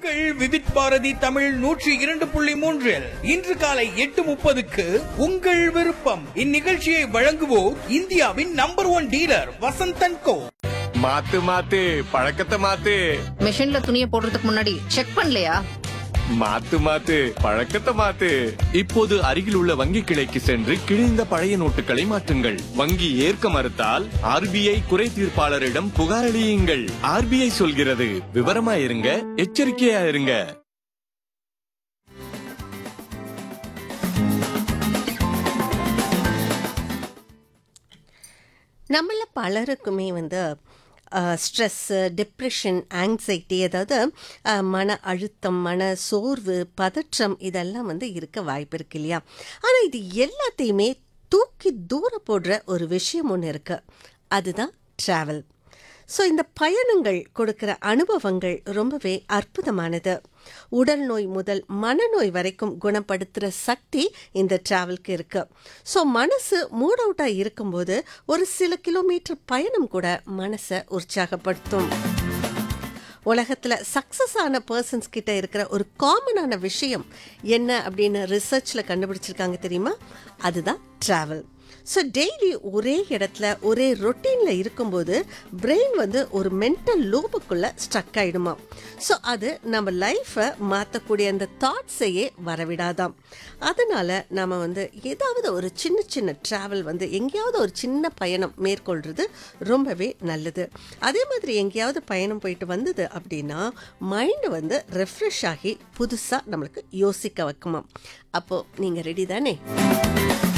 உங்கள் விவித் பாரதி தமிழ் நூற்றி இரண்டு புள்ளி மூன்றில் இன்று காலை எட்டு முப்பதுக்கு உங்கள் விருப்பம் இந்நிகழ்ச்சியை வழங்குவோர் இந்தியாவின் number one dealer Vasanthan co மாத்து மாத்து பழக்கத்தை மாத்து மிஷின்ல துணியை போடுறதுக்கு முன்னாடி செக் பண்ணலையா மாத்து மாத்து பழக்கத்தை மாத்து இப்போது அருகில் உள்ள வங்கி கிளைக்கு சென்று கிழிந்த பழைய நோட்டுகளை மாற்றுங்கள் வங்கி ஏற்க மறுத்தால் ஆர்பிஐ குறை தீர்ப்பாளரிடம் புகாரளியுங்கள் ஆர்பிஐ சொல்கிறது விவரமா இருங்க எச்சரிக்கையா இருங்க நம்மள பலருக்குமே வந்து ஸ்ட்ரெஸ்ஸு டிப்ரெஷன் ஆங்ஸைட்டி அதாவது அஹ், மன அழுத்தம் மன சோர்வு பதற்றம் இதெல்லாம் வந்து இருக்க வாய்ப்பு இருக்கு இல்லையா ஆனால் இது எல்லாத்தையுமே தூக்கி தூர போடுற ஒரு விஷயம் ஒன்று இருக்கு அதுதான் ட்ராவல் ஸோ இந்த பயணங்கள் கொடுக்கிற அனுபவங்கள் ரொம்பவே அற்புதமானது உடல் நோய் முதல் மனநோய் வரைக்கும் குணப்படுத்துகிற சக்தி இந்த டிராவலுக்கு இருக்கு ஸோ மனசு மூட் அவுட்டாக இருக்கும்போது ஒரு சில கிலோமீட்டர் பயணம் கூட மனசை உற்சாகப்படுத்தும் உலகத்தில் சக்ஸஸ் ஆன பர்சன்ஸ் கிட்ட இருக்கிற ஒரு காமனான விஷயம் என்ன அப்படின்னு ரிசர்ச்சில் கண்டுபிடிச்சிருக்காங்க தெரியுமா அதுதான் ட்ராவல் ஸோ டெய்லி ஒரே இடத்துல ஒரே ரொட்டீனில் இருக்கும்போது பிரெயின் வந்து ஒரு மென்டல் லூப்புக்குள்ளே ஸ்ட்ரக் ஆகிடுமா ஸோ அது நம்ம லைஃப்பை மாற்றக்கூடிய அந்த தாட்ஸையே வரவிடாதாம் அதனால் நம்ம வந்து ஏதாவது ஒரு சின்ன சின்ன ட்ராவல் வந்து எங்கேயாவது ஒரு சின்ன பயணம் மேற்கொள்கிறது ரொம்பவே நல்லது அதே மாதிரி எங்கேயாவது பயணம் போயிட்டு வந்தது அப்படின்னா மைண்டு வந்து ரெஃப்ரெஷ் ஆகி புதுசாக நம்மளுக்கு யோசிக்க வைக்குமா அப்போது நீங்கள் ரெடி தானே